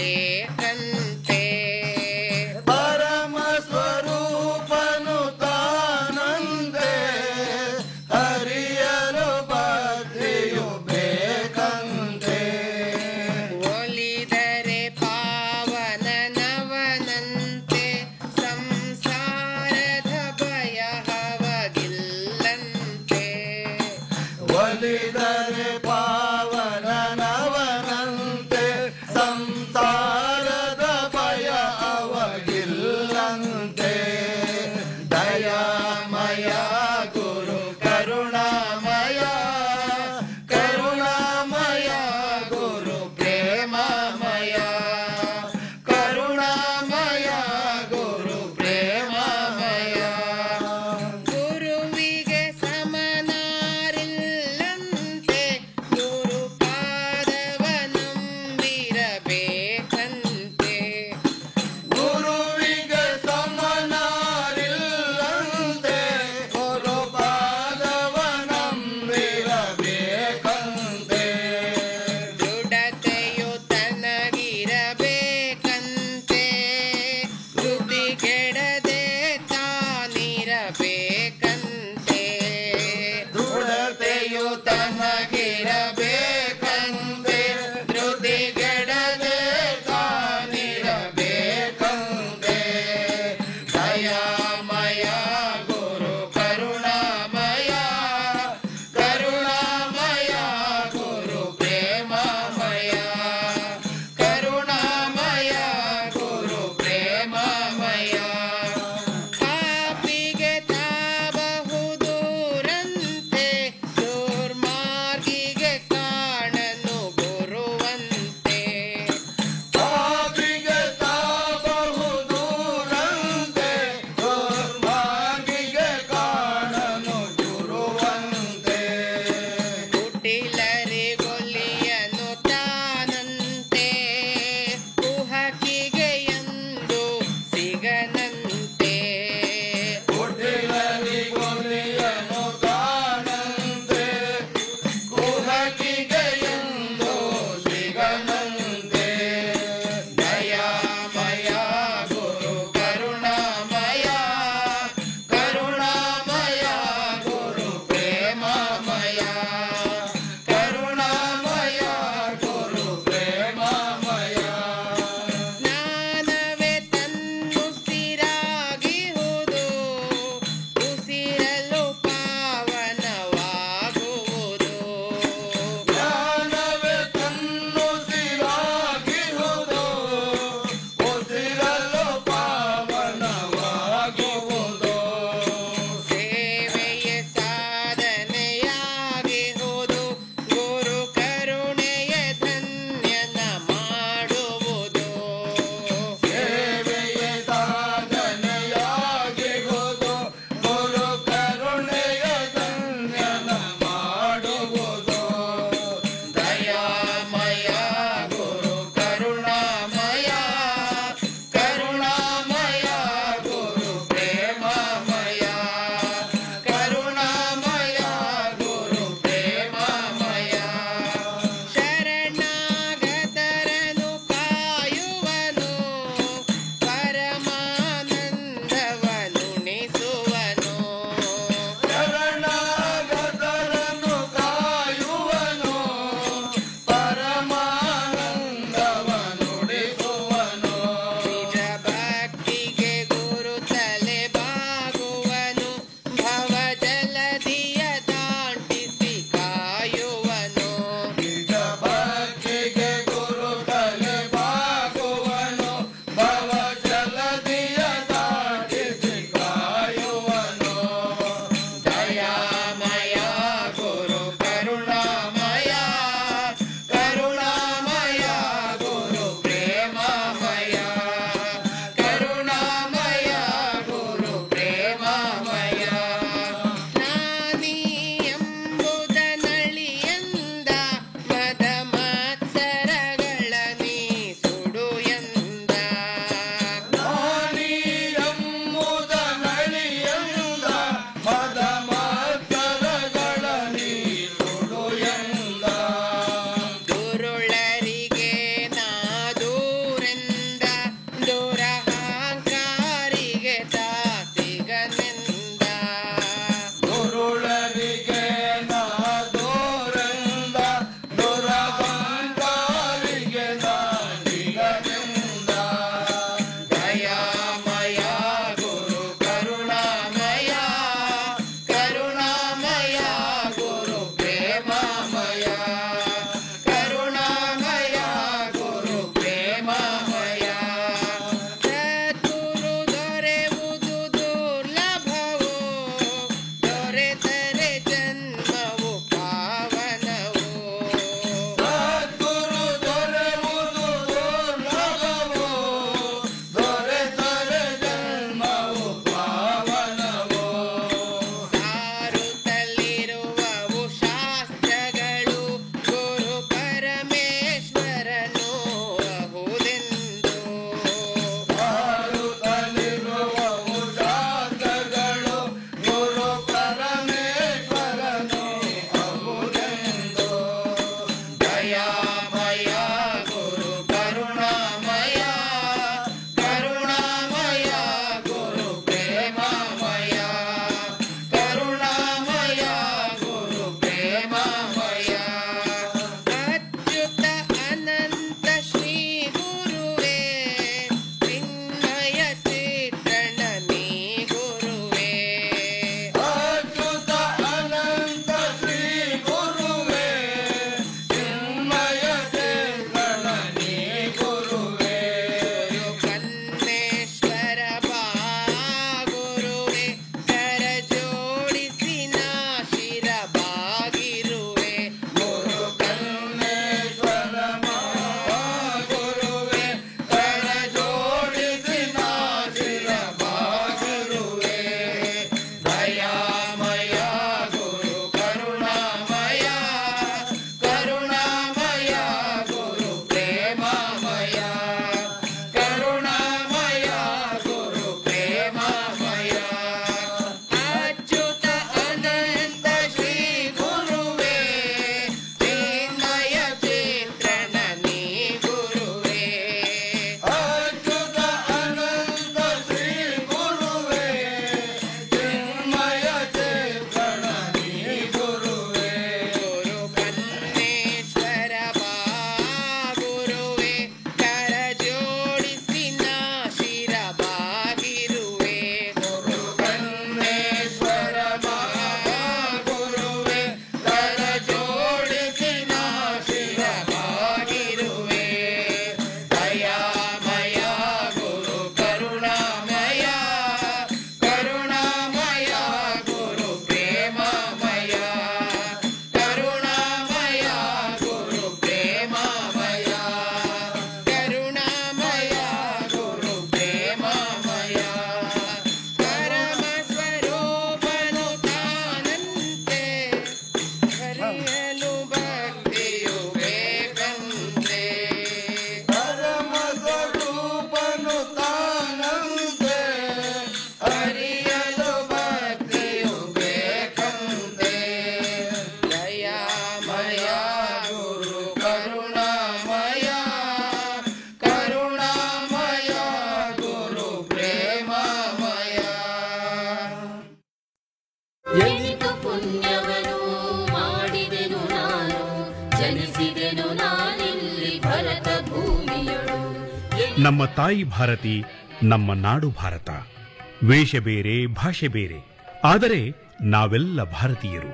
ನಮ್ಮ ತಾಯಿ ಭಾರತಿ ನಮ್ಮ ನಾಡು ಭಾರತ ವೇಷ ಬೇರೆ ಭಾಷೆ ಬೇರೆ ಆದರೆ ನಾವೆಲ್ಲ ಭಾರತೀಯರು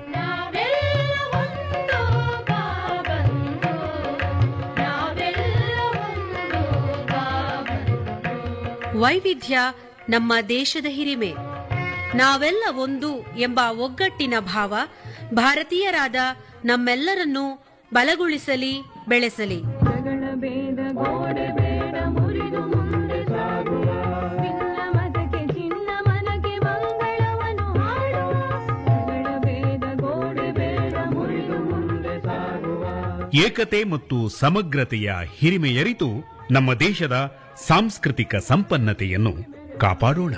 ವೈವಿಧ್ಯ ನಮ್ಮ ದೇಶದ ಹಿರಿಮೆ ನಾವೆಲ್ಲ ಒಂದು ಎಂಬ ಒಗ್ಗಟ್ಟಿನ ಭಾವ ಭಾರತೀಯರಾದ ನಮ್ಮೆಲ್ಲರನ್ನೂ ಬಲಗೊಳಿಸಲಿ ಬೆಳೆಸಲಿ ಏಕತೆ ಮತ್ತು ಸಮಗ್ರತೆಯ ಹಿರಿಮೆಯರಿತು ನಮ್ಮ ದೇಶದ ಸಾಂಸ್ಕೃತಿಕ ಸಂಪನ್ನತೆಯನ್ನು ಕಾಪಾಡೋಣ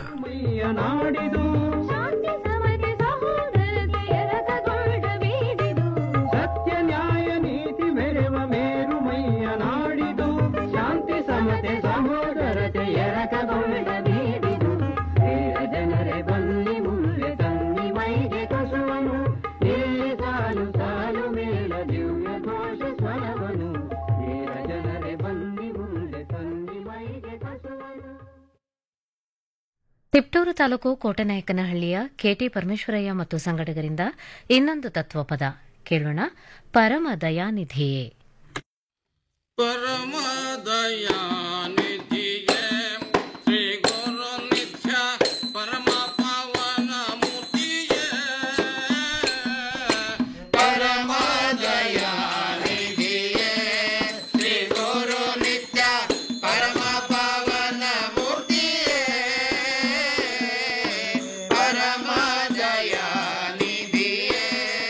ಸತ್ಯ ನ್ಯಾಯ ನೀತಿ ಮೆರೆವ ಮೇರು ಮೈಯ ನಾಡಿದು ಶಾಂತಿ ಸಮತೆ ಸಹೋದರತೆ ಎರಕಗೊಂಡ ಬೀಡಿದು ವೀರ ಜನರೇ ಬನ್ನಿ ಮುಂದೆ ತನ್ನಿ ಮೈಗೆ ಕಸುವನು ಇಲ್ಲಿ ಸಾಲು ಸಾಲು ಮೇಲ ದಿವ್ಯ ಘೋಷ ಸ್ವರವನು ವೀರ ಜನರೇ ಬನ್ನಿ ಮುಂದೆ ತನ್ನಿ ಮೈಗೆ ಕಸುವನು ತಿಪ್ಟೂರು ತಾಲೂಕು ಕೋಟೆನಾಯಕನಹಳ್ಳಿಯ ಕೆಟಿ ಪರಮೇಶ್ವರಯ್ಯ ಮತ್ತು ಸಂಘಟಕರಿಂದ ಇನ್ನೊಂದು ತತ್ವಪದ ಕೇಳೋಣ ಪರಮ ದಯಾನಿಧಿಯೇ ಪರಮ ದಯಾನಿಧಿಯೇ ಶ್ರೀ ಗುರು ನಿತ್ಯ ಪರಮ ಪಾವನ ಮೂರ್ತಿಯೇ ಪರಮ ದಯಾನಿಧಿಯೇ ಶ್ರೀ ಗುರು ನಿತ್ಯ ಪರಮ ಪಾವನ ಮೂರ್ತಿಯೇ ಪರಮ ದಯಾನಿಧಿಯೇ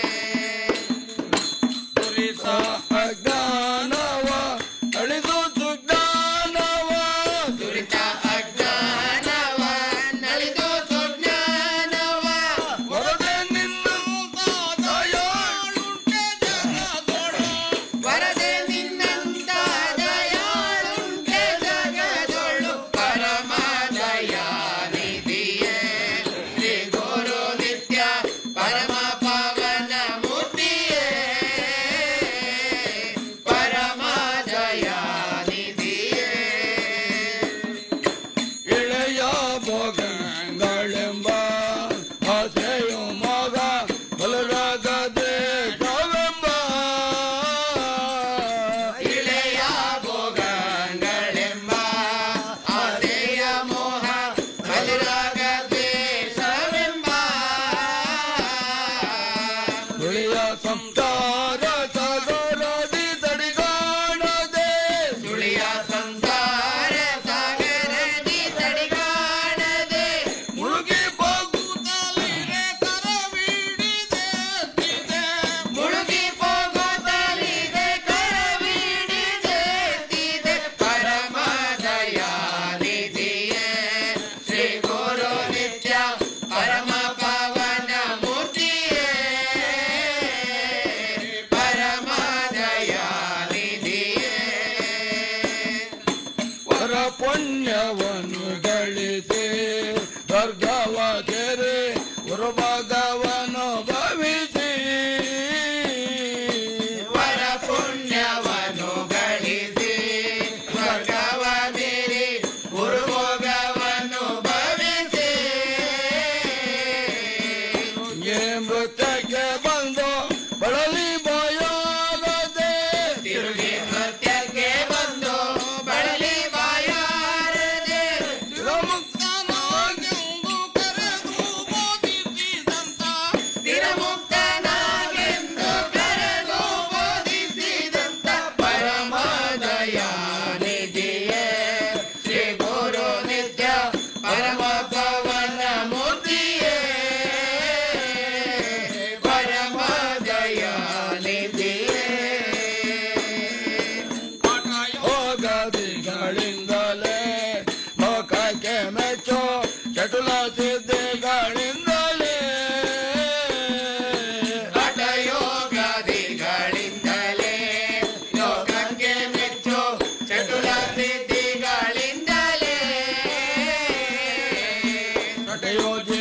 ದುರಿತ ಅಜ್ಞಾನವ ಅಳಿದು ಸುಜ್ಞಾನವ ದುರಿತ ಅಜ್ಞಾನವ ನಳಿದು ಸುಜ್ಞಾನವ ವರದೆ ನಿನ್ನಂತ ದಯಾಳುಂಟೆ ಜಗದೊಳು ವರದೆ ನಿನ್ನಂತ ದಯಾಳುಂಟೆ ಜಗದೊಳು ಪರಮ ದಯಾನಿಧಿಯೇ ಶ್ರೀ ಗುರು ನಿತ್ಯ ಪರಮ ಪಾವನ ಮೂರ್ತಿಯೇ ಪರಮ ದಯಾನಿಧಿಯೇ ಇಳೆಯ ಭೋಗಗಳೆಂಬ ಆಸೆಯು ಮಗ ಬಲರಾಗ ದೇಶವೆಂಬ ಇಳೆಯ ಭೋಗಗಳೆಂಬ ಆಸೆಯ ಮೋಹ ಬಲರಾಗ ದೇಶವೆಂಬ ಸುಳಿಯ ಸಂಸಾರ ಸಾಗರದಿ ತಡಿಗಾಣದೆ ಸುಳಿಯ ಸಂಸಾರ ಸಾಗರದಿ ತಡಿಗಾಣದೆ ಮುಳುಗಿ ಹೋಗುತ್ತಲಿರೆ ಕರವಿಡಿದೆ ಮುಳುಗಿ ಹೋಗುತ್ತಲಿದೆ ಕರವಿಡಿದೆ ತಿದೆ ಪರಮ ದಯಾನಿಧಿಯೇ ಶ್ರೀ ಗುರು ನಿತ್ಯ ಪರಮ ಪಾವನ ಮೂರ್ತಿಯೇ ಪರಮ ದಯಾನಿಧಿಯೇ ವರ ಪುಣ್ಯವನ್ನು ಗಳಿಸಿ ಸ್ವರ್ಗವ ತೆರೆ ಗುರುಭಾಗವನ್ನು ಭವಿಸಿ ವರ ಪುಣ್ಯವನ್ನು ಗಳಿಸಿ ಸ್ವರ್ಗವ ತೆರೆ ಗುರುಭೋಗವನ್ನು ಭವಿಸಿ ಏ ಮೃತ್ಯಕ್ಕೆ ಬಂದು ಬಳಲಿ ಬಾಯಾಗದೆ ತಿರುಗಿ ನೃತ್ಯಕ್ಕೆ ಬಂದು ಬಳಲಿ ಬಾಯಾರದೆ ಸ್ಥಿರಮುಕ್ತನಾಗೆಂದು ಕರೆದು ಬೋಧಿಸಿದಂತ ಸ್ಥಿರಮುಕ್ತನಾಗೆಂದು ಕರೆದು ಬೋಧಿಸಿದಂತ ಪರಮ ದಯಾನಿಧಿಯೇ ಶ್ರೀ ಗುರು ನಿತ್ಯ ಪರಮ ಪವನ ಮೂರ್ತಿಯೇ ಪರಮ ದಯಾನಿಧಿಯೇ ಯೋಗದಿಗಳಿಂದಲೇ ಲೋಕಕ್ಕೆ ಮೆಚ್ಚೋ ಚಟುಲ ಸಿದ್ಧಿಗಳಿಂದಲೇ ಹಠಯೋಗದಿಗಳಿಂದಲೇ ಲೋಕಕ್ಕೆ ಮೆಚ್ಚೋ ಚಟುಲ ಸಿದ್ಧಿಗಳಿಂದಲೇ ಹಠಯೋಗಿ